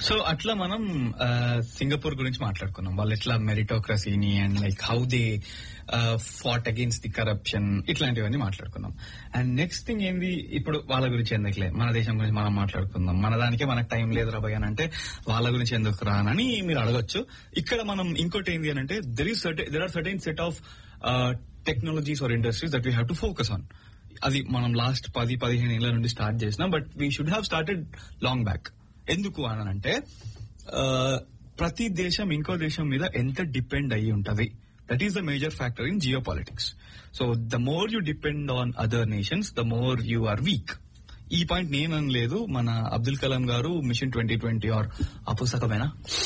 so అట్లా మనం ఆ, సింగపూర్ గురించి మాట్లాడుకున్నాం వాళ్ళు ఎట్లా మెరిటోక్రసీని and like how they fought against the corruption ఇట్లాంటివన్నీ మాట్లాడుకున్నాం అండ్ నెక్స్ట్ థింగ్ ఏంది ఇప్పుడు వాళ్ళ గురించి ఎందుకులే మన దేశం గురించి మనం మాట్లాడుకుందాం మన దానికే మనకు టైం లేదు రాబోయ్ అని అంటే వాళ్ళ గురించి ఎందుకు రానని మీరు అడగొచ్చు ఇక్కడ మనం ఇంకోటి ఏంది అని అంటే there is there are certain set of technologies or industries that we have to focus on అది మనం లాస్ట్ పది పదిహేను ఏళ్ల నుండి స్టార్ట్ చేసినాం but we should have started long back ఎందుకు అని అంటే ఆ, ప్రతి దేశం ఇంకో దేశం మీద ఎంత డిపెండ్ అయ్యి ఉంటది that is the major factor in geopolitics so the more you depend on other nations the more you are weak ఈ పాయింట్ నేను అనలేదు మన అబ్దుల్ కలాం గారు మిషన్ ట్వంటీ ట్వంటీ ఆర్ ఆ పుస్తకమేనా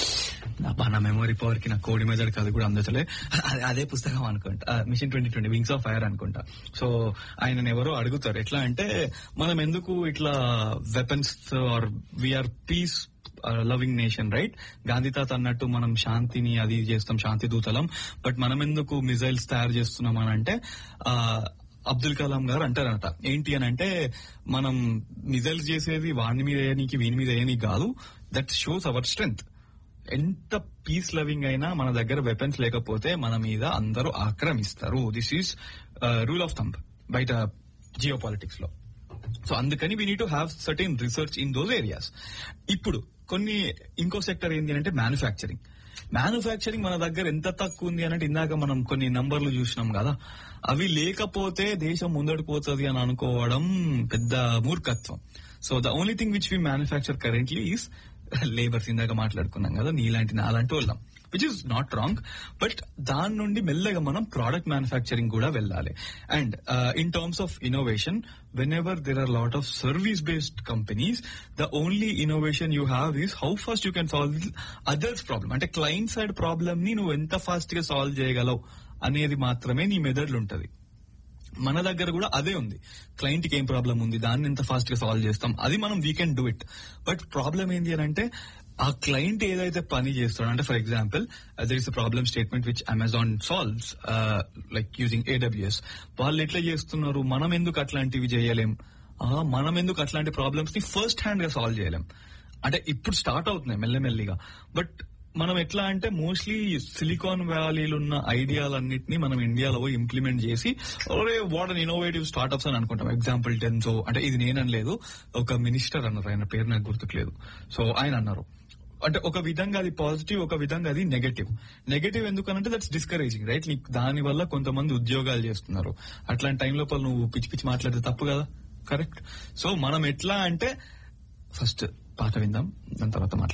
నా బా, నా మెమొరీ పవర్ కి నా కోడి మెజర్ అది కూడా అందచలే అదే- అదే పుస్తకం అనుకుంటా mission twenty twenty wings of fire అనుకుంటా సో ఆయన ఎవరో అడుగుతారు ఎట్లా అంటే మనం ఎందుకు ఇట్లా weapons or we are peace loving nation right Gandhi తాత అన్నట్టు మనం శాంతిని అది చేస్తాం శాంతి దూతలం బట్ మనం ఎందుకు మిజైల్స్ తయారు చేస్తున్నాం అని అంటే ఆ, అబ్దుల్ కలాం గారు అంటారనట ఏంటి అని అంటే మనం మిజైల్స్ చేసేది వాడి మీద వేయనీకి వీని మీద వేయనీకి కాదు దట్ షోస్ అవర్ స్ట్రెంగ్త్ ఎంత పీస్ లవింగ్ అయినా మన దగ్గర వెపన్స్ లేకపోతే మన మీద అందరూ ఆక్రమిస్తారు this is rule of thumb బయట జియో పాలిటిక్స్ లో సో అందుకని we need to have certain research in those areas ఇప్పుడు కొన్ని ఇంకో సెక్టర్ ఏంటి అంటే మ్యానుఫ్యాక్చరింగ్ మ్యానుఫ్యాక్చరింగ్ మన దగ్గర ఎంత తక్కువ ఉంది అంటే ఇందాక మనం కొన్ని నంబర్లు చూసినాం కదా అవి లేకపోతే దేశం ముందడికి పోతుంది అని అనుకోవడం పెద్ద మూర్ఖత్వం so the only thing which we manufacture currently is labours ఇందాక మాట్లాడుకున్నాం కదా నీలాంటి నాలాంటి వాళ్ళం which is not wrong but దాని నుండి మెల్లగా మనం ప్రోడక్ట్ మ్యానుఫ్యాక్చరింగ్ కూడా వెళ్ళాలి and in terms of innovation whenever there are lot of service based companies the only innovation you have is how fast you can solve others problem అంటే client side problem ని నువ్వు ఎంత fast గా solve చేయగలవు అనేది మాత్రమే నీ మెదడులు ఉంటది మన దగ్గర కూడా అదే ఉంది క్లయింట్ కి ఏం ప్రాబ్లం ఉంది దాన్ని ఎంత ఫాస్ట్ గా సాల్వ్ చేస్తాం అది మనం we can do it but problem ఏంటి అని అంటే ఆ క్లయింట్ ఏదైతే పని చేస్తాడో అంటే for example there is a problem statement which Amazon solves like using AWS వాళ్ళు ఎట్లా చేస్తున్నారు మనం ఎందుకు అట్లాంటివి చేయలేం ఆ, మనం ఎందుకు అట్లాంటి ప్రాబ్లమ్స్ ని ఫస్ట్ హ్యాండ్ గా సాల్వ్ చేయలేం అంటే ఇప్పుడు స్టార్ట్ అవుతున్నాయి మెల్లమెల్లిగా బట్ మనం ఎట్లా అంటే మోస్ట్లీ సిలికాన్ వ్యాలీలో ఉన్న ఐడియాలన్నింటినీ మనం ఇండియాలో పోయి ఇంప్లిమెంట్ చేసి ఒరే వాట్ అన్ ఇన్నోవేటివ్ స్టార్ట్అప్స్ అని అనుకుంటాం ఎగ్జాంపుల్ టెన్సో అంటే ఇది నేననలేదు ఒక మినిస్టర్ అన్నారు ఆయన పేరు నాకు గుర్తుకులేదు సో ఆయన అన్నారు అంటే ఒక విధంగా అది పాజిటివ్ ఒక విధంగా అది నెగటివ్ నెగటివ్ ఎందుకనంటే దట్స్ డిస్కరేజింగ్ రైట్ నీకు దాని వల్ల కొంతమంది ఉద్యోగాలు చేస్తున్నారు అట్లాంటి టైం లోపల నువ్వు పిచ్చి పిచ్చి మాట్లాడితే తప్పు కదా కరెక్ట్ సో మనం ఎట్లా అంటే ఫస్ట్ పాట విందాం దాని తర్వాత మాట్లాడదాం